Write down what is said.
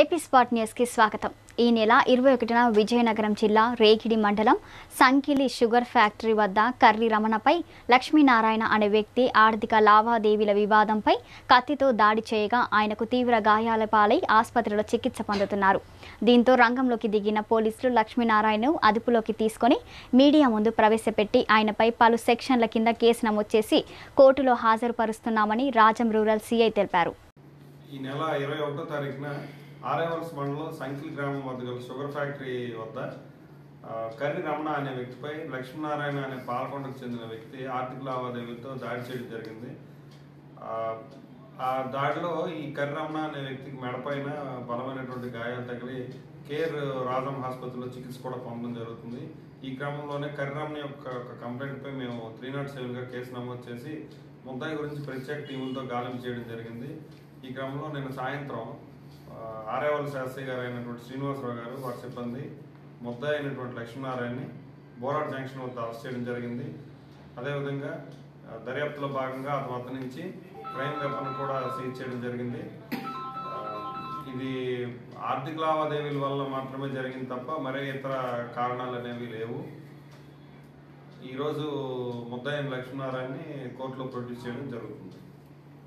AP spot న్యూస్కి స్వాగతం ఈ నెల ఇరవై ఒకటిన విజయనగరం జిల్లా రేగిడి మండలం సంకిలి షుగర్ ఫ్యాక్టరీ వద్ద కర్రి రమణపై లక్ష్మీనారాయణ అనే వ్యక్తి ఆర్థిక లావాదేవీల వివాదంపై కత్తితో దాడి చేయగా ఆయనకు తీవ్ర గాయాల పాలై ఆసుపత్రిలో చికిత్స పొందుతున్నారు దీంతో రంగంలోకి దిగిన పోలీసులు లక్ష్మీనారాయణను అదుపులోకి తీసుకొని మీడియా ముందు ప్రవేశపెట్టి ఆయనపై పలు సెక్షన్ల కింద కేసు నమోదు చేసి కోర్టులో హాజరుపరుస్తున్నామని రాజం రూరల్ సీఐ తెలిపారు ఈ నెల ఇరవై ఒకటో తారీఖున ఆరేవల్స్ మండలం సంకిల్ గ్రామం వద్ద గల షుగర్ ఫ్యాక్టరీ వద్ద ఆ, కర్రి రమణ అనే వ్యక్తిపై లక్ష్మీనారాయణ అనే పాలకొండకు చెందిన వ్యక్తి ఆర్థిక లావాదేవీలతో దాడి చేయడం జరిగింది ఆ, ఆ దాడిలో ఈ కర్రి రమణ అనే వ్యక్తికి మెడపైన బలమైనటువంటి గాయాలు తగిలి కేర్ రాజం ఆసుపత్రిలో చికిత్స కూడా పొందడం జరుగుతుంది ఈ క్రమంలోనే కర్రి రమణ యొక్క ఒక కంప్లైంట్పై మేము త్రీ నాట్ సెవెన్గా కేసు నమోదు చేసి ముద్దాయి గురించి ప్రత్యేక టీములతో గాలింపు చేయడం జరిగింది ఈ క్రమంలో నేను సాయంత్రం ఆ, ఆరేవల్లి శాస్త్రి గారు అయినటువంటి శ్రీనివాసరావు గారు వారి సిబ్బంది ముద్దాయి అయినటువంటి లక్ష్మీనారాయణని బోరాడ్ జంక్షన్ వద్ద అరెస్ట్ చేయడం జరిగింది అదేవిధంగా ఆ, దర్యాప్తులో భాగంగా అతని వద్ద నుంచి క్రైమ్ వెపన్ కూడా సీజ్ చేయడం జరిగింది ఆ, ఇది ఆర్థిక లావాదేవీల వల్ల మాత్రమే జరిగింది తప్ప మరే ఇతర కారణాలు అనేవి లేవు ఈరోజు ముద్దాయిని లక్ష్మీనారాయణని కోర్టులో ప్రొడ్యూస్ చేయడం జరుగుతుంది